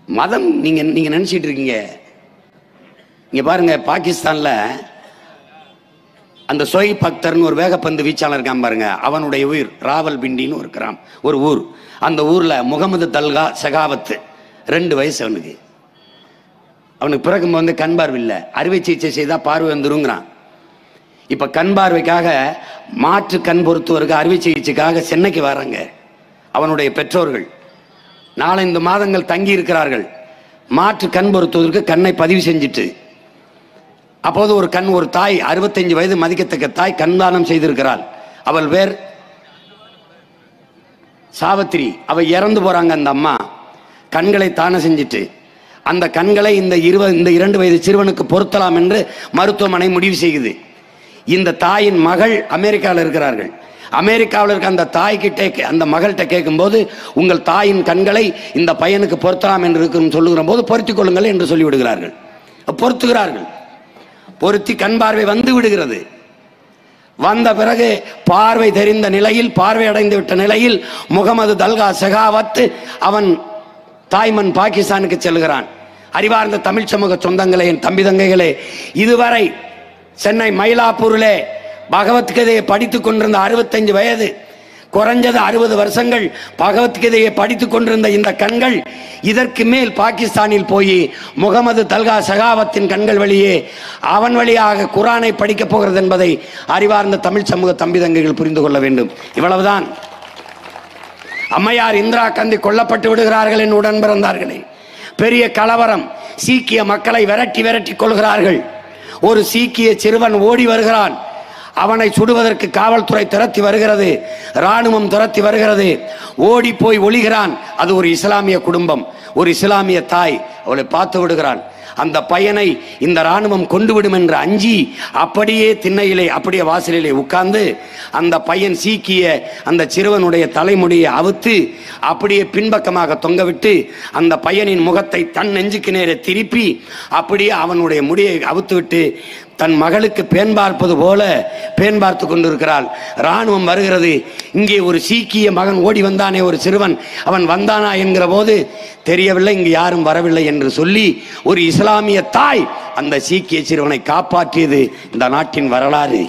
மதம் நீங்க நீங்க நினைச்சிட்டு இருக்கீங்க இங்க பாருங்க பாகிஸ்தான்ல அந்த சொய் பக்தர்னு ஒரு வேகப்பந்து வீச்சாளர் இருக்கான் பாருங்க அவனுடைய உயிர் ராவல் பிண்டின்னு ஒரு கிராம் ஒரு ஊர் அந்த ஊர்ல முகமது தல்கா சகாவத் ரெண்டு வயசு அவனுக்கு அவனுக்கு பிறக்கும் வந்து கண் பார்வை இல்லை அறுவை சிகிச்சை செய்தா பார்வை வந்துருங்கிறான் இப்ப கண் பார்வைக்காக மாற்று கண் பொருத்துவருக்கு அறுவை சிகிச்சைக்காக சென்னைக்கு வராங்க அவனுடைய பெற்றோர்கள் நாலஞ்சு மாதங்கள் தங்கி இருக்கிறார்கள் மாற்று கண் பொருத்துவதற்கு கண்ணை பதிவு செஞ்சுட்டு அப்போது ஒரு கண் ஒரு தாய் அறுபத்தஞ்சு வயது மதிக்கத்தக்க தாய் கண் தானம் செய்திருக்கிறாள் அவள் பேர் சாவித்திரி அவ இறந்து போறாங்க அந்த அம்மா கண்களை தானம் செஞ்சுட்டு அந்த கண்களை இந்த இருபது இந்த இரண்டு வயது சிறுவனுக்கு பொருத்தலாம் என்று மருத்துவமனை முடிவு செய்யுது இந்த தாயின் மகள் அமெரிக்காவில் இருக்கிறார்கள் அமெரிக்காவில் இருக்க அந்த தாய்கிட்டே கே- அந்த மகள்கிட்ட கேட்கும்போது உங்கள் தாயின் கண்களை இந்த பையனுக்கு பொருத்தலாம் என்று இருக்கும் சொல்லுகிற போது பொருத்திக் கொள்ளுங்கள் என்று சொல்லிவிடுகிறார்கள் பொருத்துகிறார்கள் பொருத்தி கண் பார்வை வந்து விடுகிறது வந்த பிறகு பார்வை தெரிந்த நிலையில் பார்வை அடைந்து விட்ட நிலையில் முகமது தல்கா செகாவத் அவன் தாய்மன் பாகிஸ்தானுக்கு செல்கிறான் அறிவார்ந்த தமிழ் சமூக சொந்தங்களே என் தம்பி தங்கைகளே இதுவரை சென்னை மயிலாப்பூரிலே பகவத்கீதையை படித்துக் கொண்டிருந்த அறுபத்தஞ்சு வயது குறைஞ்சது அறுபது வருஷங்கள் பகவத்கீதையை படித்துக் கொண்டிருந்த இந்த கண்கள் இதற்கு மேல் பாகிஸ்தானில் போய் முகமது தல்கா சகாவத்தின் கண்கள் வழியே அவன் வழியாக குரானை படிக்கப் போகிறது என்பதை அறிவார்ந்த தமிழ் சமூக தம்பி தங்கைகள் புரிந்து கொள்ள வேண்டும் இவ்வளவுதான் அம்மையார் இந்திரா காந்தி கொல்லப்பட்டு விடுகிறார்கள் என்று உடன் பிறந்தார்களே பெரிய கலவரம் சீக்கிய மக்களை விரட்டி விரட்டி கொள்கிறார்கள் ஒரு சீக்கிய சிறுவன் ஓடி வருகிறான் அவனை சுடுவதற்கு காவல்துறை துரத்தி வருகிறது ராணுவம் துரத்தி வருகிறது ஓடி போய் ஒளிகிறான் அது ஒரு இஸ்லாமிய குடும்பம் ஒரு இஸ்லாமிய தாய் அவளை பார்த்து விடுகிறான் அந்த பையனை இந்த ராணுவம் கொண்டு விடும் என்று அஞ்சி அப்படியே திண்ணையிலே அப்படியே வாசலிலே உட்கார்ந்து அந்த பையன் சீக்கிய அந்த சிறுவனுடைய தலைமுடியை அவுத்து அப்படியே பின்பக்கமாக தொங்கவிட்டு அந்த பையனின் முகத்தை தன் நெஞ்சுக்கு நேரே திருப்பி அப்படியே அவனுடைய முடியை அவுத்து விட்டு தன் மகளுக்கு பேன் பார்ப்பது போல பேன் பார்த்து கொண்டிருக்கிறாள் ராணுவம் வருகிறது இங்கே ஒரு சீக்கிய மகன் ஓடி வந்தானே ஒரு சிறுவன் அவன் வந்தானா என்கிற போது தெரியவில்லை இங்கு யாரும் வரவில்லை என்று சொல்லி ஒரு இஸ்லாமிய தாய் அந்த சீக்கிய சிறுவனை காப்பாற்றியது இந்த நாட்டின் வரலாறு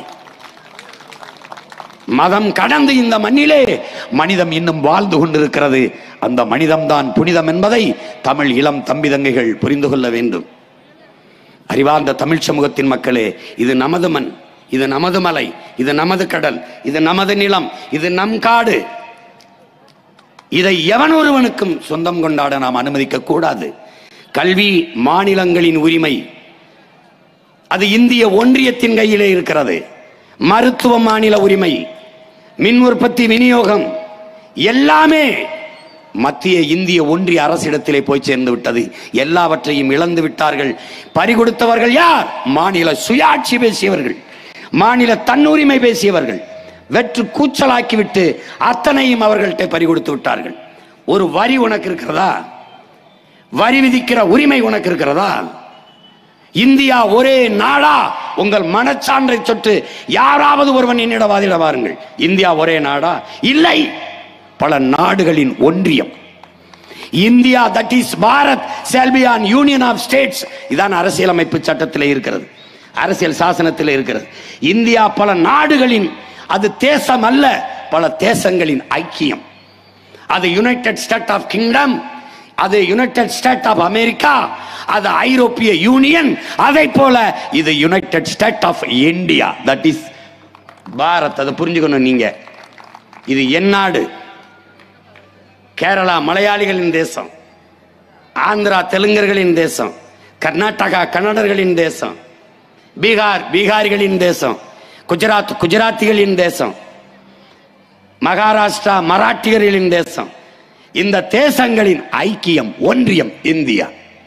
மதம் கடந்து இந்த மண்ணிலே மனிதம் இன்னும் வாழ்ந்து கொண்டிருக்கிறது அந்த மனிதம்தான் புனிதம் என்பதை தமிழ் இளம் தம்பி தங்கைகள் புரிந்து கொள்ள வேண்டும் அறிவார்ந்த தமிழ் சமூகத்தின் மக்களே இது நமது மண் இது நமது மலை இது நமது கடல் இது நமது நிலம் இது நம் காடு இதை எவன் ஒருவனுக்கும் சொந்தம் கொண்டாட நாம் அனுமதிக்க கூடாது கல்வி மாநிலங்களின் உரிமை அது இந்திய ஒன்றியத்தின் கையிலே இருக்கிறது மருத்துவ மாநில உரிமை மின் உற்பத்தி விநியோகம் எல்லாமே மத்திய இந்திய ஒன்றிய அரசிடத்திலே போய் சேர்ந்து விட்டது எல்லாவற்றையும் இழந்து விட்டார்கள் பறிகொடுத்தவர்கள் யார் மாநில சுயாட்சி பேசியவர்கள் மாநில தன்னுரிமை பேசியவர்கள் வெற்று கூச்சலாக்கிவிட்டு அத்தனையும் அவர்கள்ட்ட பறிகொடுத்து விட்டார்கள் ஒரு வரி உனக்கு இருக்கிறதா வரி விதிக்கிற உரிமை உனக்கு இருக்கிறதா இந்தியா ஒரே நாடா உங்கள் மனச்சான்றை தொட்டு யாராவது ஒருவன் என்னிட வாதிட வாருங்கள் இந்தியா ஒரே நாடா இல்லை பல நாடுகளின் ஒன்றியம் இந்தியா தட் இஸ் பாரத் செல்பியான் யூனியன் ஆஃப் ஸ்டேட்ஸ் இதான் அரசியலமைப்பு சட்டத்தில் இருக்கிறது அரசியல் சாசனத்தில் இருக்கிறது இந்தியா பல நாடுகளின் அது தேசம் அல்ல பல தேசங்களின் ஐக்கியம் அது யுனைடெட் ஸ்டேட் ஆஃப் கிங்டம் அது யுனைடெட் ஸ்டேட் ஆஃப் அமெரிக்கா அது ஐரோப்பிய யூனியன் அதை போல இது united state of India that is Bharat அதை புரிஞ்சுக்கணும் நீங்க இது என் நாடு கேரளா மலையாளிகளின் தேசம் ஆந்திரா தெலுங்கர்களின் தேசம் கர்நாடகா கன்னடர்களின் தேசம் பீகார் பீகாரிகளின் தேசம் குஜராத் குஜராத்திகளின் தேசம் மகாராஷ்டிரா மராட்டியர்களின் தேசம் இந்த தேசங்களின் ஐக்கியம் ஒன்றியம் இந்தியா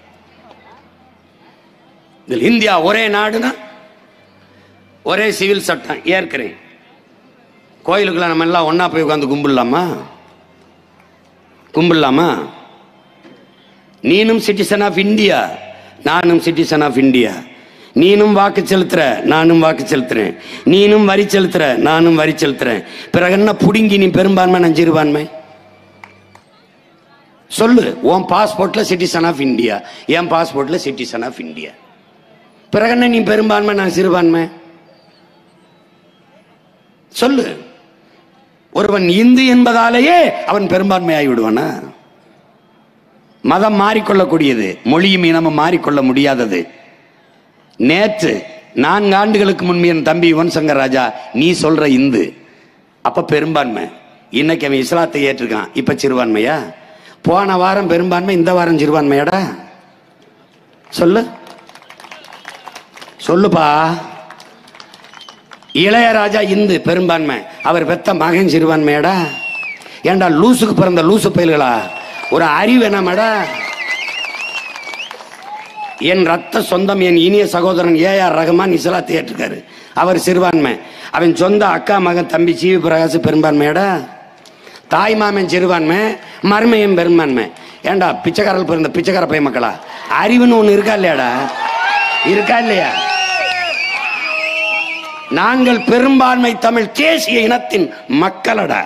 இதில் இந்தியா ஒரே நாடுனா ஒரே சிவில் சட்டம் ஏற்கிறேன் கோயிலுக்குள்ள நம்ம எல்லாம் ஒண்ணா போய் உட்காந்து கும்பிடலாமா கும்பிடலாமா நீனும் சிட்டிசன் ஆஃப் இந்தியா நானும் சிட்டிசன் ஆஃப் இந்தியா நீனும் வாக்கு செலுத்துற நானும் வாக்கு செலுத்துறேன் நீனும் வரி செலுத்துற நானும் வரி செலுத்துறேன் பிறகு என்ன புடுங்கி நீ பெரும்பான்மை நான் சிறுபான்மை சொல்லு உன் பாஸ்போர்ட்ல சிட்டிசன் ஆஃப் இந்தியா என் பாஸ்போர்ட்ல சிட்டிசன் ஆஃப் இந்தியா பிறகு என்ன நீ பெரும்பான்மை நான் சிறுபான்மை சொல்லு ஒருவன் இந்து என்பதாலேயே அவன் பெரும்பான்மை ஆகிவிடுவானா மதம் மாறிக்கொள்ளக்கூடியது மொழியும் இனமும் மாறிக்கொள்ள முடியாதது நேற்று நான்கு ஆண்டுகளுக்கு முன்பு என் தம்பி யுவன் சங்கர் ராஜா நீ சொல்ற இந்து அப்ப பெரும்பான்மை இன்னைக்கு அவன் இஸ்லாத்தை ஏற்றிருக்கான் இப்ப சிறுபான்மையா போன வாரம் பெரும்பான்மை இந்த வாரம் சிறுபான்மையாடா சொல்லு சொல்லுப்பா இளையராஜா இந்து பெரும்பான்மை அவர் பெத்த மகன் சிறுபான்மையாடா ஏன்டா லூசுக்கு பிறந்த லூசு பயல்களா ஒரு அறிவு என்னமாடா என் ரத்த சொந்தம் என் இனிய சகோதரன் ஏ ஆர் ரஹ்மான் இஸ்லாத்தை ஏற்றுக்காரு அவர் சிறுபான்மை அவன் சொந்த அக்கா மகன் தம்பி சிவி பிரகாஷ் பெரும்பான்மையாடா தாய் மாமன் சிறுபான்மை மருமையன் பெரும்பான்மை ஏன்டா பிச்சைக்காரல் பிறந்த பிச்சைக்கார பைய மக்களா அறிவுன்னு ஒண்ணு இருக்கா இல்லையாடா இருக்கா இல்லையா நாங்கள் பெரும்பான்மை தமிழ் தேசிய இனத்தின் மக்களடா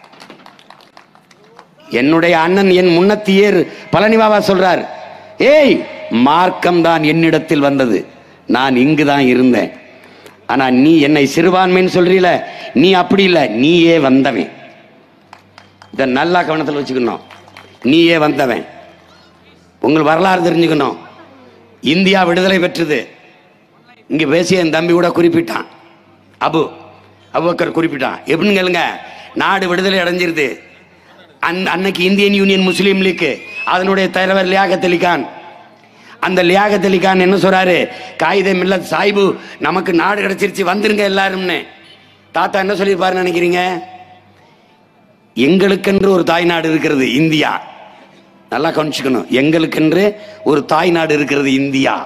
என்னுடைய அண்ணன் என் முன்னத்தியர் பழனி பாபா சொல்றார் ஏய் மார்க்கம் தான் என்னிடத்தில் வந்தது நான் இங்கு தான் இருந்தேன் ஆனா நீ என்னை சிறுபான்மைன்னு சொல்றீல நீ அப்படி இல்லை நீயே வந்தவன் இதை நல்லா கவனத்தில் வச்சுக்கணும் நீயே வந்தவன் உங்கள் வரலாறு தெரிஞ்சுக்கணும் இந்தியா விடுதலை பெற்றது இங்க பேசிய என் தம்பி கூட குறிப்பிட்டான் அபு அபுபக்கர் குறிப்பிட்டான் எப்படின்னு கேளுங்க நாடு விடுதலை அடைஞ்சிருது அன் அன்னைக்கு இந்தியன் யூனியன் முஸ்லீம் லீக் அதனுடைய தலைவர் லியாகத் அலி கான் அந்த லியாகத் அலி கான் என்ன சொல்றாரு காயிதே மில்லத் சாய்பு நமக்கு நாடு கிடைச்சிருச்சு வந்துருங்க எல்லாரும்னு தாத்தா என்ன சொல்லியிருப்பாருன்னு நினைக்கிறீங்க எங்களுக்கென்று ஒரு தாய்நாடு இருக்கிறது இந்தியா நல்லா கவனிச்சுக்கணும் எங்களுக்கென்று ஒரு தாய்நாடு இருக்கிறது இந்தியா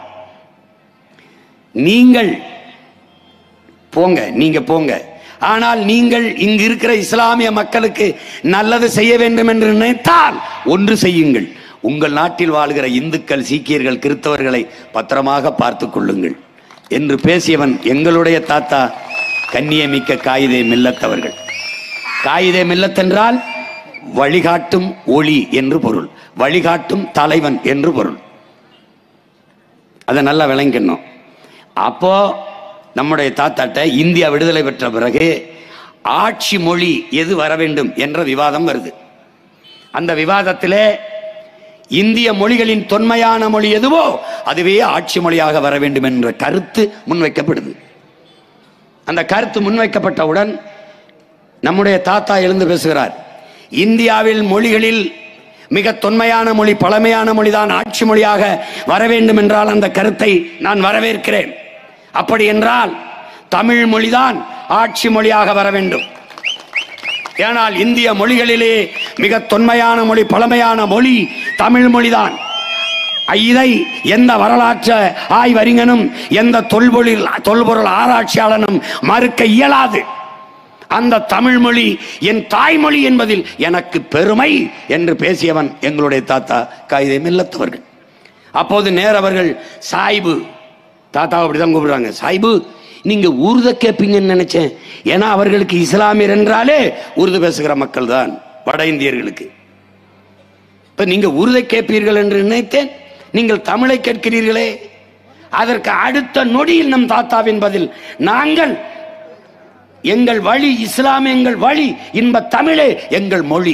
நீங்கள் போங்க நீங்க போங்க ஆனால் நீங்கள் இங்கு இருக்கிற இஸ்லாமிய மக்களுக்கு நல்லது செய்ய வேண்டும் என்று நினைத்தால் ஒன்று செய்யுங்கள் உங்கள் நாட்டில் வாழ்கிற இந்துக்கள் சீக்கியர்கள் கிறிஸ்தவர்களை பத்திரமாக பார்த்துக் கொள்ளுங்கள் என்று பேசியவன் எங்களுடைய தாத்தா கண்ணியமிக்க காயிதே மில்லத்தவர்கள் காயிதே மில்லத்தென்றால் வழிகாட்டும் ஒளி என்று பொருள் வழிகாட்டும் தலைவன் என்று பொருள் அதை நல்லா விளங்கிக்கணும் அப்போ நம்முடைய தாத்தாட்ட இந்தியா விடுதலை பெற்ற பிறகு ஆட்சி மொழி எது வர வேண்டும் என்ற விவாதம் வருது அந்த விவாதத்திலே இந்திய மொழிகளின் தொன்மையான மொழி எதுவோ அதுவே ஆட்சி மொழியாக வர வேண்டும் என்ற கருத்து முன்வைக்கப்படுது அந்த கருத்து முன்வைக்கப்பட்டவுடன் நம்முடைய தாத்தா எழுந்து பேசுகிறார் இந்தியாவில் மொழிகளில் மிக தொன்மையான மொழி பழமையான மொழிதான் ஆட்சி மொழியாக வர வேண்டும் என்றால் அந்த கருத்தை நான் வரவேற்கிறேன் அப்படி என்றால் தமிழ் மொழிதான் ஆட்சி மொழியாக வர வேண்டும் ஏனால் இந்திய மொழிகளிலே மிக தொன்மையான மொழி பழமையான மொழி தமிழ் மொழிதான் இதை எந்த வரலாற்று ஆய்வறிஞனும் எந்த தொல்பொருள் தொல்பொருள் ஆராய்ச்சியாளனும் மறுக்க இயலாது அந்த தமிழ் மொழி என் தாய்மொழி என்பதில் எனக்கு பெருமை என்று பேசியவன் எங்களுடைய தாத்தா காயிதே மில்லத்தவர்கள் அப்போது நேர் அவர்கள் சாய்பு தாத்தா அப்படிதான் கூப்பிடுறாங்க சாய்பு நீங்க உருத கேட்பீங்கன்னு நினைச்சேன் ஏன்னா அவர்களுக்கு இஸ்லாமியர் என்றாலே உருது பேசுகிற மக்கள் தான் வட இந்தியர்களுக்கு இப்ப நீங்க உருதை கேட்பீர்கள் என்று நினைத்தேன் நீங்கள் தமிழை கேட்கிறீர்களே அதற்கு அடுத்த நொடியில் நம் தாத்தாவின் பதில் நாங்கள் எங்கள் வழி இஸ்லாம் எங்கள் வழி இன்ப தமிழே எங்கள் மொழி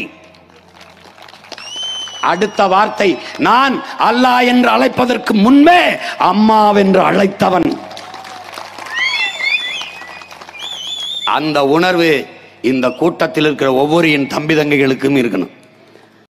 அடுத்த வார்த்தை நான் அல்லாஹ் என்று அழைப்பதற்கு முன்பே அம்மாவென்று அழைத்தவன் அந்த உணர்வு இந்த கூட்டத்தில் இருக்கிற ஒவ்வொரு என் தம்பி தங்கைகளுக்கும் இருக்கணும்